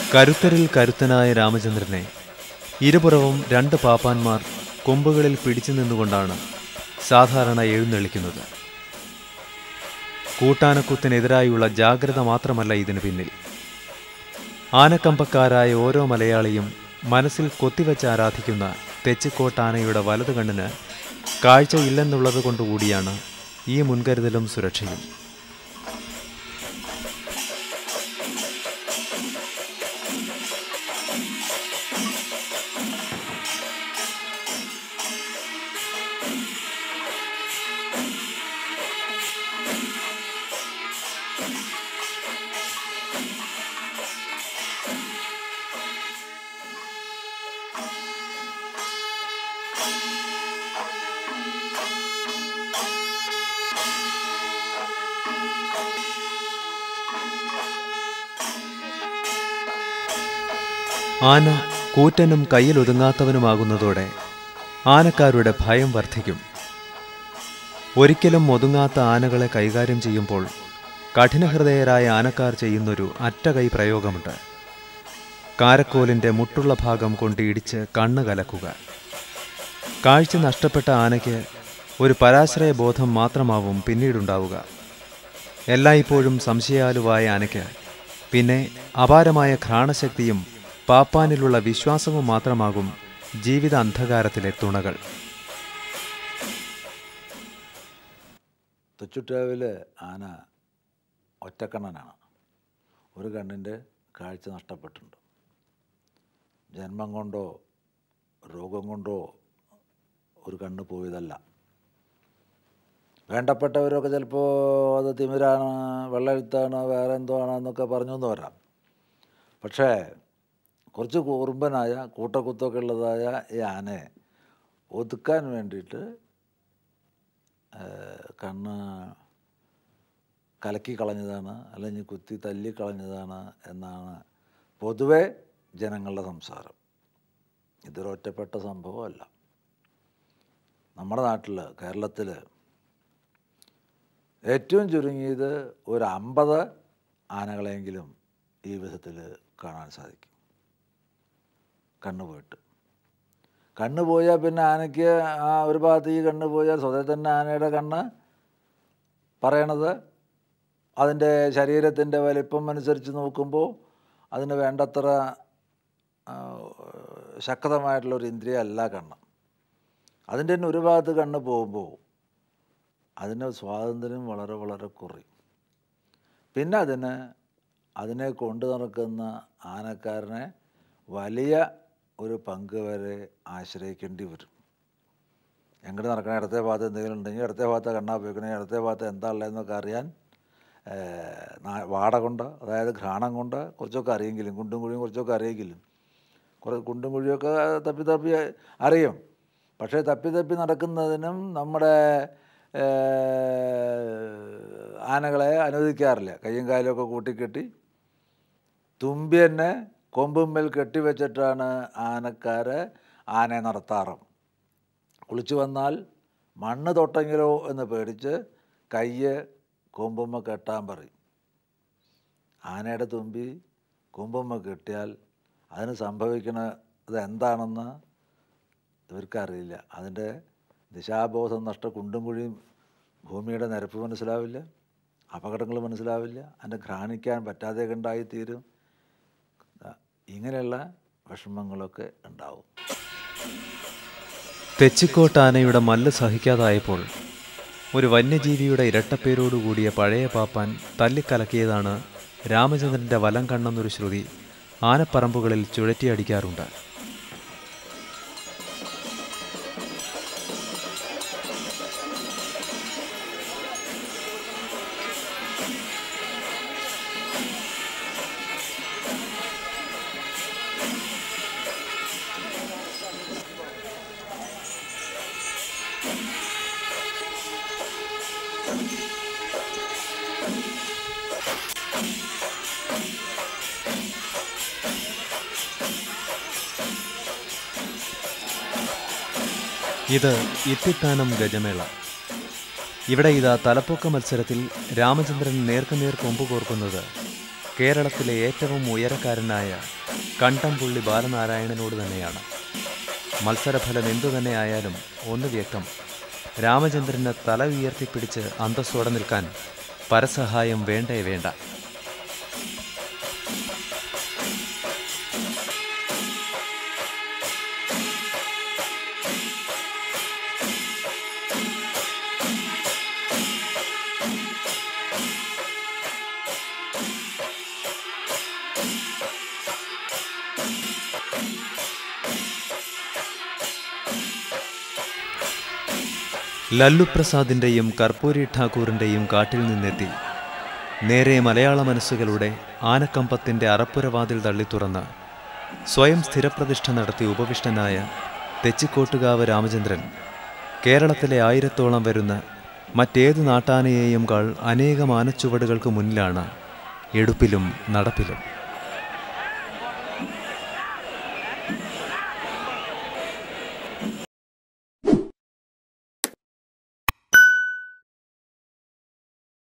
കരുത്തരിൽ കരുത്തനായ രാമചന്ദ്രനെ ഇരുപുറവും രണ്ട് പാപ്പാന്മാർ കൊമ്പുകളിൽ പിടിച്ചു നിന്നുകൊണ്ടാണ് സാധാരണ എഴുന്നള്ളിക്കുന്നത് കൂട്ടാനക്കുത്തിനെതിരായുള്ള ജാഗ്രത മാത്രമല്ല ഇതിനു പിന്നിൽ ആനക്കമ്പക്കാരായ ഓരോ മലയാളിയും മനസ്സിൽ കൊത്തിവെച്ച് ആരാധിക്കുന്ന തെച്ചിക്കോട്ടാനയുടെ വലതു കണ്ണിന് കാഴ്ചയില്ലെന്നുള്ളത് കൊണ്ടുകൂടിയാണ് ഈ മുൻകരുതലും സുരക്ഷയും ആന കൂറ്റനും കയ്യിലൊതുങ്ങാത്തവനുമാകുന്നതോടെ ആനക്കാരുടെ ഭയം വർദ്ധിക്കും ഒരിക്കലും ഒതുങ്ങാത്ത ആനകളെ കൈകാര്യം ചെയ്യുമ്പോൾ കഠിനഹൃദയരായ ആനക്കാർ ചെയ്യുന്നൊരു അറ്റകൈ പ്രയോഗമുണ്ട് കാരക്കോലിൻ്റെ മുട്ടുള്ള ഭാഗം കൊണ്ട് ഇടിച്ച് കണ്ണ് കലക്കുക കാഴ്ച നഷ്ടപ്പെട്ട ആനയ്ക്ക് ഒരു പരാശ്രയ ബോധം മാത്രമാവും പിന്നീടുണ്ടാവുക എല്ലായ്പ്പോഴും സംശയാലുവായ ആനയ്ക്ക് പിന്നെ അപാരമായ ഘ്രാണശക്തിയും പാപ്പാനിലുള്ള വിശ്വാസവും മാത്രമാകും ജീവിത അന്ധകാരത്തിലെ തുണകൾ തെച്ചുട്ടാവിൽ ആന ഒറ്റക്കണ്ണനാണ് ഒരു കണ്ണിൻ്റെ കാഴ്ച നഷ്ടപ്പെട്ടിട്ടുണ്ട് ജന്മം കൊണ്ടോ രോഗം കൊണ്ടോ ഒരു കണ്ണ് പോയതല്ല വേണ്ടപ്പെട്ടവരൊക്കെ ചിലപ്പോൾ അത് തിമിരാണ് വെള്ളെഴുത്താണ് വേറെ എന്തോ ആണെന്നൊക്കെ പറഞ്ഞു എന്ന് വരാം പക്ഷേ കുറച്ച് കുറുമ്പനായ കൂട്ടക്കുത്തൊക്കെ ഉള്ളതായ ഈ ആനയെ ഒതുക്കാൻ വേണ്ടിയിട്ട് ഏഹ്, കണ്ണ് കലക്കി കളഞ്ഞതാണ് അല്ലെങ്കിൽ കുത്തി തല്ലി കളഞ്ഞതാണ് എന്നാണ് പൊതുവെ ജനങ്ങളുടെ സംസാരം ഇതൊരു ഒറ്റപ്പെട്ട സംഭവമല്ല നമ്മുടെ നാട്ടിൽ കേരളത്തിൽ ഏറ്റവും ചുരുങ്ങിയത് ഒരു അമ്പത് ആനകളെങ്കിലും ഈ വിധത്തിൽ കാണാൻ സാധിക്കും കണ്ണ് പോയിട്ട് കണ്ണ് പോയാൽ പിന്നെ ആനയ്ക്ക് ആ ഒരു ഭാഗത്ത് ഈ കണ്ണ് പോയാൽ സ്വതേ തന്നെ ആനയുടെ കണ്ണ് പറയണത് അതിൻ്റെ ശരീരത്തിൻ്റെ വലിപ്പം അനുസരിച്ച് നോക്കുമ്പോൾ അതിന് വേണ്ടത്ര ആ, ശക്തമായിട്ടുള്ള ഒരു ഇന്ദ്രിയ അല്ല കണ്ണ് അതിൻ്റെ തന്നെ ഒരു ഭാഗത്ത് കണ്ണ് പോകുമ്പോൾ അതിന് സ്വാതന്ത്ര്യം വളരെ വളരെ കുറയും പിന്നെ അതിന് അതിനെ കൊണ്ടു നടക്കുന്ന ആനക്കാരനെ വലിയ ഒരു പങ്ക് വരെ ആശ്രയിക്കേണ്ടി വരും എങ്ങോട്ട് നടക്കണേ ഇടത്തെ ഭാഗത്ത് എന്തെങ്കിലും ഉണ്ടെങ്കിൽ ഇടത്തെ ഭാഗത്ത് കണ്ണാ ഉപയോഗിക്കണേ ഇടത്തെ ഭാഗത്ത് എന്താ ഉള്ളതെന്നൊക്കെ അറിയാൻ ഏഹ്, നാ- വാട കൊണ്ട് അതായത് ഘ്രാണം കൊണ്ട് കുറച്ചൊക്കെ അറിയെങ്കിലും കുണ്ടും കുഴിയും കുറച്ചൊക്കെ അറിയെങ്കിലും കുറേ കുണ്ടും കുഴിയൊക്കെ തപ്പി തപ്പി അറിയും പക്ഷേ തപ്പി തപ്പി നടക്കുന്നതിനും നമ്മുടെ ഏഹ്, ആനകളെ അനുവദിക്കാറില്ല കയ്യും കാലുമൊക്കെ കൂട്ടിക്കെട്ടി തുമ്പി തന്നെ കൊമ്പുമ്മേൽ കെട്ടിവെച്ചിട്ടാണ് ആനക്കാര് ആനയെ നടത്താറ് കുളിച്ചു വന്നാൽ മണ്ണ് തൊട്ടെങ്കിലോ എന്ന് പേടിച്ച് കയ്യ് കൊമ്പുമ്മ കെട്ടാൻ പറയും ആനയുടെ തുമ്പി കൊമ്പുമ്മ കെട്ടിയാൽ അതിന് സംഭവിക്കുന്നത് എന്താണെന്ന് ഇവർക്കറിയില്ല അതിൻ്റെ ദിശാബോധം നഷ്ട കുണ്ടും കുഴിയും ഭൂമിയുടെ നിരപ്പ് മനസ്സിലാവില്ല അപകടങ്ങൾ മനസ്സിലാവില്ല അതിൻ്റെ ഘ്രാണിക്കാൻ പറ്റാതെ ഉണ്ടായിത്തീരും ഇങ്ങനെയുള്ള വിഷമങ്ങളൊക്കെ ഉണ്ടാവും തെച്ചിക്കോട്ടാനയുടെ മല്ല് സഹിക്കാതായപ്പോൾ ഒരു വന്യജീവിയുടെ ഇരട്ടപ്പേരോടുകൂടിയ പഴയ പാപ്പാൻ തല്ലിക്കലക്കിയതാണ് രാമചന്ദ്രന്റെ വലം കണ്ണെന്നൊരു ശ്രുതി ആനപ്പറമ്പുകളിൽ ചുഴറ്റിയടിക്കാറുണ്ട് ഇത് ഇത്തിത്താനം ഗജമേള ഇവിടെ ഇതാ തലപ്പൊക്ക മത്സരത്തിൽ രാമചന്ദ്രൻ നേർക്കുനേർ കൊമ്പ് കോർക്കുന്നത് കേരളത്തിലെ ഏറ്റവും ഉയരക്കാരനായ കണ്ടംപുള്ളി ബാലനാരായണനോട് തന്നെയാണ് മത്സരഫലം എന്തു തന്നെ ആയാലും ഒന്ന് വ്യക്തം രാമചന്ദ്രന് തല ഉയർത്തിപ്പിടിച്ച് അന്തസ്സോടെ നിൽക്കാൻ പരസഹായം വേണ്ടേ വേണ്ട ലല്ലു പ്രസാദിൻ്റെയും കർപ്പൂരി ഠാക്കൂറിൻ്റെയും കാട്ടിൽ നിന്നെത്തി നേരെ മലയാള മനസ്സുകളുടെ ആനക്കമ്പത്തിൻ്റെ അറപ്പുരവാതിൽ തള്ളി തുറന്ന് സ്വയം സ്ഥിരപ്രതിഷ്ഠ നടത്തി ഉപവിഷ്ടനായ തെച്ചിക്കോട്ടുകാവ് രാമചന്ദ്രൻ കേരളത്തിലെ ആയിരത്തോളം വരുന്ന മറ്റേതു നാട്ടാനയെയും കാൾ അനേകം ആനച്ചുവടുകൾക്ക് മുന്നിലാണ് എടുപ്പിലും നടപ്പിലും